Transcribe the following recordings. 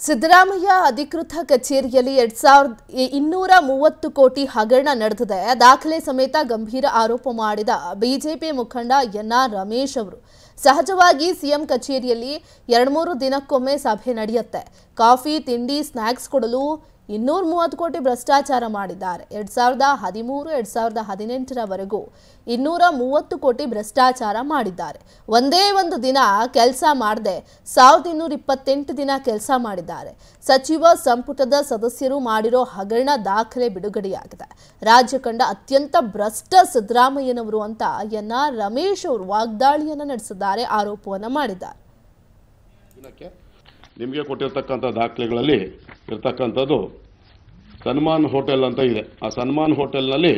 ಸಿದ್ದರಾಮಯ್ಯ ಅಧಿಕೃತ ಕಚೇರಿಯಲ್ಲಿ ಎರಡ್ ಸಾವಿರದ ಇನ್ನೂರ ಮೂವತ್ತು ಕೋಟಿ ಹಗರಣ ನಡೆದಿದೆ ದಾಖಲೆ ಸಮೇತ ಗಂಭೀರ ಆರೋಪ ಮಾಡಿದ ಬಿಜೆಪಿ ಮುಖಂಡ ಎನ್ಆರ್ ರಮೇಶ್ ಅವರು ಸಹಜವಾಗಿ ಸಿಎಂ ಕಚೇರಿಯಲ್ಲಿ ಎರಡು ಮೂರು ದಿನಕ್ಕೊಮ್ಮೆ ಸಭೆ ನಡೆಯುತ್ತೆ ಕಾಫಿ ತಿಂಡಿ ಸ್ನ್ಯಾಕ್ಸ್ ಕೊಡಲು ಇನ್ನೂರ ಮೂವತ್ತು ಕೋಟಿ ಭ್ರಷ್ಟಾಚಾರ ಮಾಡಿದ್ದಾರೆ ಎರಡ್ ಸಾವಿರದ ಹದಿಮೂರು ಎರಡ್ ಸಾವಿರದ ಹದಿನೆಂಟರವರೆಗೂ ಇನ್ನೂರ ಮೂವತ್ತು ಕೋಟಿ ಭ್ರಷ್ಟಾಚಾರ ಮಾಡಿದ್ದಾರೆ ಒಂದೇ ಒಂದು ದಿನ ಕೆಲಸ ಮಾಡದೆ ಸಾವಿರದ ಇನ್ನೂರ ಇಪ್ಪತ್ತೆಂಟು ದಿನ ಕೆಲಸ ಮಾಡಿದ್ದಾರೆ ಸಚಿವ ಸಂಪುಟದ ಸದಸ್ಯರು ಮಾಡಿರೋ ಹಗರಣ ದಾಖಲೆ ಬಿಡುಗಡೆಯಾಗಿದೆ ರಾಜ್ಯ ಕಂಡ ಅತ್ಯಂತ ಭ್ರಷ್ಟ ಸಿದ್ದರಾಮಯ್ಯನವರು ಅಂತ ಎನ್ ಆರ್ ರಮೇಶ್ ಅವರು ವಾಗ್ದಾಳಿಯನ್ನು ನಡೆಸಿದ್ದಾರೆ ಆರೋಪವನ್ನು ಮಾಡಿದ್ದಾರೆ ದಿನಕ್ಕೆ ನಿಮಗೆ ಕೊಟ್ಟಿರ್ತಕ್ಕಂಥ ದಾಖಲೆಗಳಲ್ಲಿ ಇರ್ತಕ್ಕಂಥದ್ದು ಸನ್ಮಾನ್ ಹೋಟೆಲ್ ಅಂತ ಇದೆ ಆ ಸನ್ಮಾನ್ ಹೋಟೆಲ್ನಲ್ಲಿ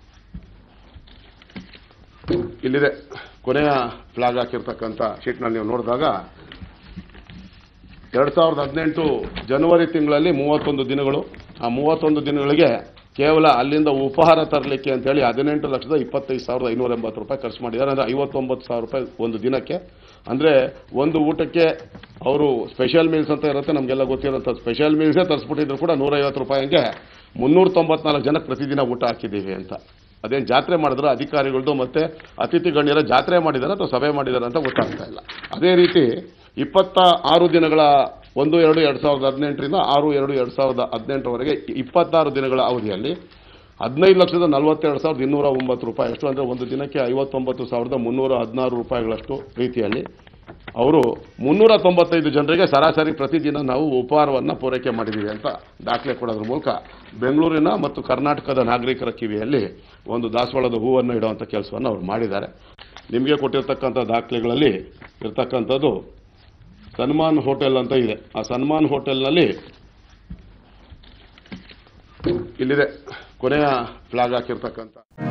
ಇಲ್ಲಿದೆ ಕೊನೆಯ ಫ್ಲಾಗ್ ಹಾಕಿರ್ತಕ್ಕಂಥ ಶೀಟ್ನಲ್ಲಿ ನೀವು ನೋಡಿದಾಗ ಎರಡು ಸಾವಿರದ ಹದಿನೆಂಟು ಜನವರಿ ತಿಂಗಳಲ್ಲಿ ಮೂವತ್ತೊಂದು ದಿನಗಳು ಆ ಮೂವತ್ತೊಂದು ದಿನಗಳಿಗೆ ಕೇವಲ ಅಲ್ಲಿಂದ ಉಪಹಾರ ತರಲಿಕ್ಕೆ ಅಂತೇಳಿ ಹದಿನೆಂಟು ಲಕ್ಷದ ಇಪ್ಪತ್ತೈದು ಸಾವಿರದ ಐನೂರ ಎಂಬತ್ತು ರೂಪಾಯಿ ಖರ್ಚು ಮಾಡಿದ್ದಾರೆ ಅಂದರೆ ಐವತ್ತೊಂಬತ್ತು ಸಾವಿರ ರೂಪಾಯಿ ಒಂದು ದಿನಕ್ಕೆ ಅಂದರೆ ಒಂದು ಊಟಕ್ಕೆ ಅವರು ಸ್ಪೆಷಲ್ ಮೀಲ್ಸ್ ಅಂತ ಇರುತ್ತೆ ನಮಗೆಲ್ಲ ಗೊತ್ತಿರೋಂಥ ಸ್ಪೆಷಲ್ ಮೀಲ್ಸೇ ತರಿಸ್ಬಿಟ್ಟಿದ್ರು ಕೂಡ ನೂರೈವತ್ತು ರೂಪಾಯಿಗೆ ಮುನ್ನೂರ ತೊಂಬತ್ನಾಲ್ಕು ಜನಕ್ಕೆ ಪ್ರತಿದಿನ ಊಟ ಹಾಕಿದ್ದೀವಿ ಅಂತ ಅದೇನು ಜಾತ್ರೆ ಮಾಡಿದ್ರೆ ಅಧಿಕಾರಿಗಳದ್ದು ಮತ್ತು ಅತಿಥಿ ಗಣ್ಯರ ಜಾತ್ರೆ ಮಾಡಿದ್ದಾರೆ ಅಥವಾ ಸಭೆ ಮಾಡಿದ್ದಾರೆ ಅಂತ ಗೊತ್ತಾಗ್ತಾ ಇಲ್ಲ ಅದೇ ರೀತಿ ಇಪ್ಪತ್ತ ಆರು ದಿನಗಳ ಒಂದು ಎರಡು ಎರಡು ಸಾವಿರದ ಹದಿನೆಂಟರಿಂದ ಆರು ಎರಡು ಎರಡು ಸಾವಿರದ ಹದಿನೆಂಟರವರೆಗೆ ಇಪ್ಪತ್ತಾರು ದಿನಗಳ ಅವಧಿಯಲ್ಲಿ ಹದಿನೈದು ಲಕ್ಷದ ನಲವತ್ತೆರಡು ಸಾವಿರದ ಇನ್ನೂರ ಒಂಬತ್ತು ರೂಪಾಯಿ ಅಷ್ಟು ಅಂದರೆ ಒಂದು ದಿನಕ್ಕೆ ಐವತ್ತೊಂಬತ್ತು ಸಾವಿರದ ಮುನ್ನೂರ ಹದಿನಾರು ರೂಪಾಯಿಗಳಷ್ಟು ರೀತಿಯಲ್ಲಿ ಅವರು ಮುನ್ನೂರ ತೊಂಬತ್ತೈದು ಜನರಿಗೆ ಸರಾಸರಿ ಪ್ರತಿದಿನ ನಾವು ಉಪಹಾರವನ್ನು ಪೂರೈಕೆ ಮಾಡಿದ್ದೀವಿ ಅಂತ ದಾಖಲೆ ಕೊಡೋದ್ರ ಮೂಲಕ ಬೆಂಗಳೂರಿನ ಮತ್ತು ಕರ್ನಾಟಕದ ನಾಗರಿಕರ ಕಿವಿಯಲ್ಲಿ ಒಂದು ದಾಸವಾಳದ ಹೂವನ್ನು ಇಡುವಂಥ ಕೆಲಸವನ್ನು ಅವರು ಮಾಡಿದ್ದಾರೆ ನಿಮಗೆ ಕೊಟ್ಟಿರ್ತಕ್ಕಂಥ ದಾಖಲೆಗಳಲ್ಲಿ ಇರ್ತಕ್ಕಂಥದ್ದು ಸನ್ಮಾನ್ ಹೋಟೆಲ್ ಅಂತ ಇದೆ ಆ ಸನ್ಮಾನ್ ಹೋಟೆಲ್ನಲ್ಲಿ ಇಲ್ಲಿದೆ ಕೊನೆಯ ಫ್ಲಾಗ್ ಹಾಕಿರ್ತಕ್ಕಂಥ